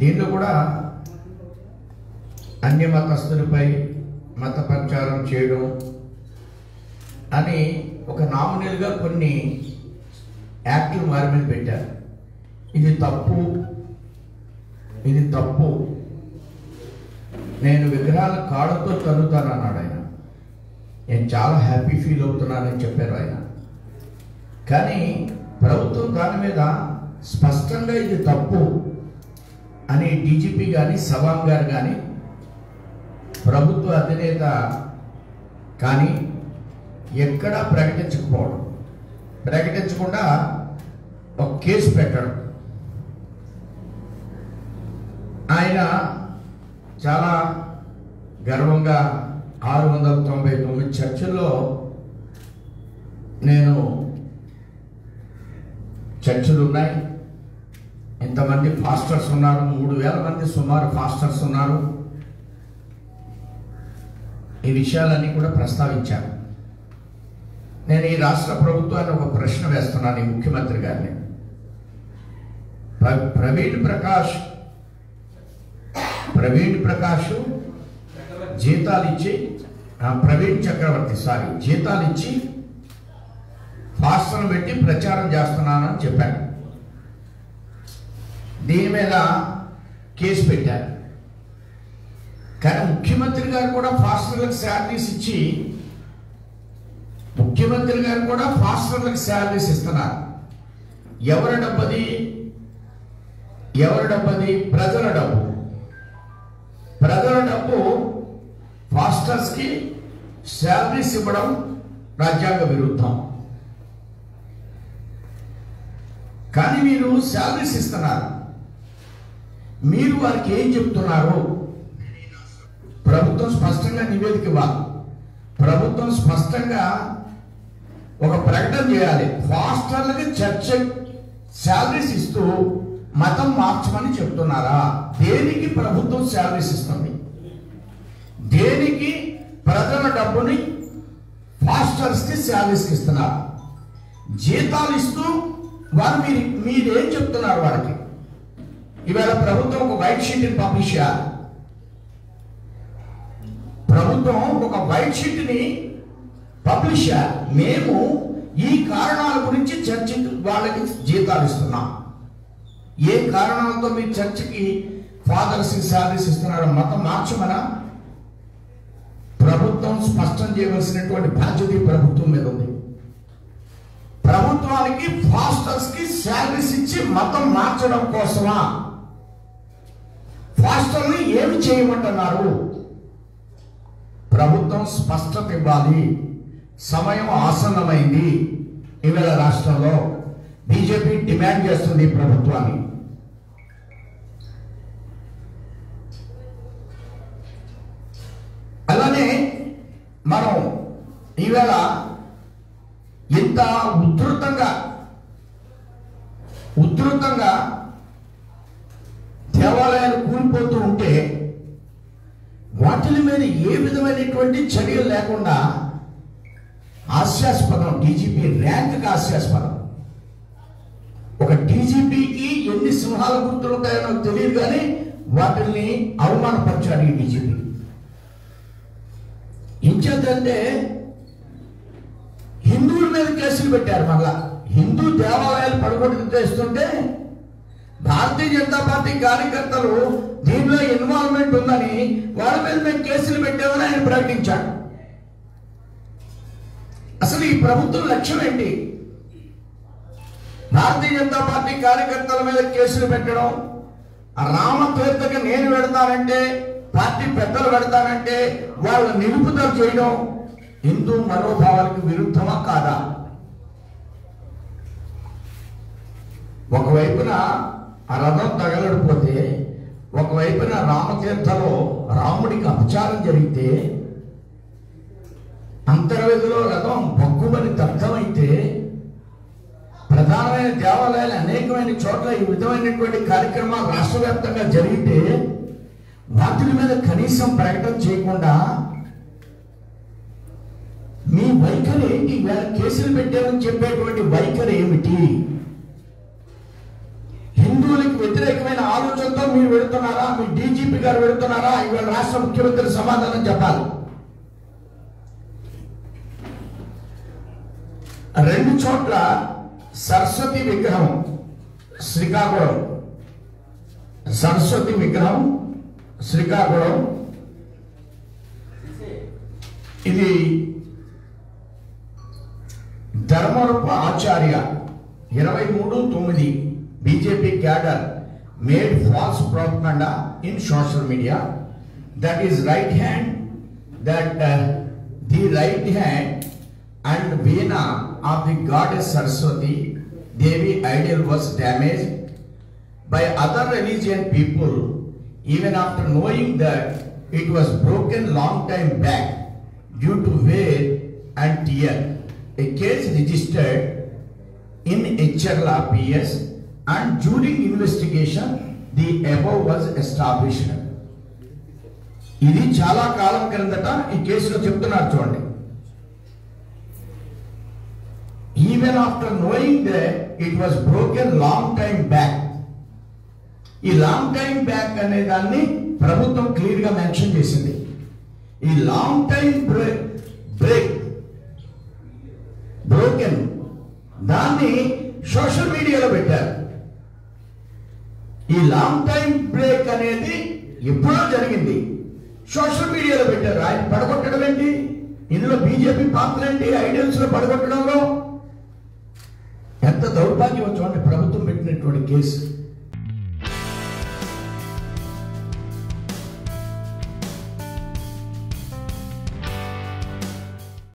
దీనిలో కూడా అన్య మతస్థులపై మత ప్రచారం చేయడం అని ఒక నామినల్గా కొన్ని యాక్టులు వారి మీద పెట్టారు ఇది తప్పు ఇది తప్పు నేను విగ్రహాల కాళ్ళతో తన్నుతానన్నాడు ఆయన నేను చాలా హ్యాపీ ఫీల్ అవుతున్నానని చెప్పారు ఆయన కానీ ప్రభుత్వం దాని మీద స్పష్టంగా ఇది తప్పు అని డీజీపీ కానీ సవాంగ్ గారు కానీ ప్రభుత్వ అధినేత కానీ ఎక్కడా ప్రకటించకపోవడం ప్రకటించకుండా ఒక కేసు పెట్టడం ఆయన చాలా గర్వంగా ఆరు వందల తొంభై తొమ్మిది చర్చిల్లో నేను చర్చిలు ఉన్నాయి ఇంతమంది ఫాస్టర్స్ ఉన్నారు మూడు వేల మంది సుమారు ఫాస్టర్స్ ఉన్నారు ఈ విషయాలన్నీ కూడా ప్రస్తావించాను నేను ఈ రాష్ట్ర ప్రభుత్వాన్ని ఒక ప్రశ్న వేస్తున్నాను ఈ ముఖ్యమంత్రి గారిని ప్ర- ప్రవీణ్ ప్రకాష్ ప్రవీణ్ ప్రకాష్ జీతాలు ఇచ్చి ఆ, ప్రవీణ్ చక్రవర్తి సారీ జీతాలు ఇచ్చి ఫాస్టర్ను పెట్టి ప్రచారం చేస్తున్నానని చెప్పాను దీని మీద కేసు పెట్టారు కానీ ముఖ్యమంత్రి గారు కూడా ఫాస్టర్లకు శాలరీస్ ఇచ్చి ముఖ్యమంత్రి గారు కూడా ఫాస్టర్లకు శాలరీస్ ఇస్తున్నారు ఎవరి డబ్బది ఎవరి డబ్బది ప్రజల డబ్బు ప్రజల డబ్బు ఫాస్టర్స్కి శాలరీస్ ఇవ్వడం రాజ్యాంగ విరుద్ధం కానీ మీరు శాలరీస్ ఇస్తున్నారు మీరు వారికి ఏం చెప్తున్నారు ప్రభుత్వం స్పష్టంగా నివేదిక ఇవ్వాలి ప్రభుత్వం స్పష్టంగా ఒక ప్రకటన చేయాలి ఫాస్టర్లకి చర్చ శాలరీస్ ఇస్తూ మతం మార్చమని చెప్తున్నారా దేనికి ప్రభుత్వం శాలరీస్ ఇస్తుంది దేనికి ప్రజల డబ్బుని ఫాస్టర్స్కి శాలరీస్కి ఇస్తున్నారు జీతాలు ఇస్తూ వారు మీరు మీరేం చెప్తున్నారు వారికి ఇవాళ ప్రభుత్వం ఒక వైట్ షీట్ని పబ్లిష్ చేయాలి ప్రభుత్వం ఒక వైట్ షీట్ని పబ్లిష్ చేయాలి మేము ఈ కారణాల గురించి చర్చకి వాళ్ళకి జీతాలు ఇస్తున్నాం ఏ కారణాలతో మీరు చర్చకి ఫాదర్స్ శాలరీస్ ఇస్తున్నారు మతం మార్చమనా ప్రభుత్వం స్పష్టం చేయవలసినటువంటి బాధ్యత ఈ ప్రభుత్వం మీద ఉంది ప్రభుత్వానికి ఫాస్టర్స్ కి శాలరీస్ ఇచ్చి మతం మార్చడం కోసమా ఫాస్టర్ని ఏమి చేయమంటున్నారు ప్రభుత్వం స్పష్టత ఇవ్వాలి సమయం ఆసన్నమైంది ఇవాళ రాష్ట్రంలో బీజేపీ డిమాండ్ చేస్తుంది ఈ ప్రభుత్వాన్ని అలానే మనం ఈవేళ ఇంత ఉధృతంగా ఉధృతంగా దేవాలయాలు కూలిపోతూ ఉంటే వాటి మీద ఏ విధమైనటువంటి చర్యలు లేకుండా హాస్యాస్పదం డీజీపీ ర్యాంక్ హాస్యాస్పదం ఒక డీజీపీకి ఎన్ని సింహాల గుర్తులు ఉంటాయో నాకు తెలియదు కానీ వాటిని అవమానపరిచాడు ఈ డీజీపీ ఇంచేతంటే హిందువుల మీద కేసులు పెట్టారు మళ్ళా హిందూ దేవాలయాలు పడగొట్టు చేస్తుంటే భారతీయ జనతా పార్టీ కార్యకర్తలు దీనిలో ఇన్వాల్వ్మెంట్ ఉందని వాళ్ళ మీద మేము కేసులు పెట్టామని ఆయన ప్రకటించాడు అసలు ఈ ప్రభుత్వం లక్ష్యం ఏంటి భారతీయ జనతా పార్టీ కార్యకర్తల మీద కేసులు పెట్టడం రామతీర్థకి నేను పెడతానంటే పార్టీ పెద్దలు పెడతానంటే వాళ్ళ నిలుపుదల చేయడం హిందూ మనోభావాలకు విరుద్ధమా కాదా ఒకవైపున ఆ రథం తగలడిపోతే ఒకవైపున రామతీర్థలో రాముడికి అపచారం జరిగితే అంతర్వేదిలో రథం బొగ్గుమని దగ్ధమైతే ప్రధానమైన దేవాలయాలు అనేకమైన చోట్ల ఈ విధమైనటువంటి కార్యక్రమాలు రాష్ట్ర వ్యాప్తంగా జరిగితే వాటి మీద కనీసం ప్రకటన చేయకుండా మీ వైఖరి ఏంటి వేళ కేసులు పెట్టారని చెప్పేటువంటి వైఖరి ఏమిటి హిందువులకు వ్యతిరేకమైన ఆలోచనతో మీరు వెళుతున్నారా మీ డీజీపీ గారు వెళుతున్నారా ఇవాళ రాష్ట్ర ముఖ్యమంత్రి సమాధానం చెప్పాలి రెండు చోట్ల సరస్వతి విగ్రహం శ్రీకాకుళం సరస్వతి విగ్రహం శ్రీకాకుళం ఇది ధర్మరూప ఆచార్య ఇరవై మూడు తొమ్మిది BJP cadre made false propaganda in social media that is right hand that the right hand and veena of the goddess Saraswati Devi ideal was damage by other religion people even after knowing that it was broken long time back due to wear and tear. A case registered in Echarla PS and during investigation the above was established. ఇది చాలా కాలం క్రిందట ఈ కేసులో చెప్తున్నారు చూడండి even after knowing that it was broken long time back ఈ long time back అనే దాన్ని ప్రభుత్వం క్లియర్ గా మెన్షన్ చేసింది ఈ long time break break broken దాన్ని సోషల్ మీడియాలో పెట్టారు ఈ లాంగ్ టైం బ్రేక్ అనేది ఎప్పుడో జరిగింది సోషల్ మీడియాలో పెట్టారు ఆయన పడగొట్టడం ఏంటి ఇందులో బీజేపీ పాత్ర ఏంటి ఐడియల్స్ లో పడగొట్టడంలో ఎంత దౌర్భాగ్యం చూడండి ప్రభుత్వం పెట్టినటువంటి కేసు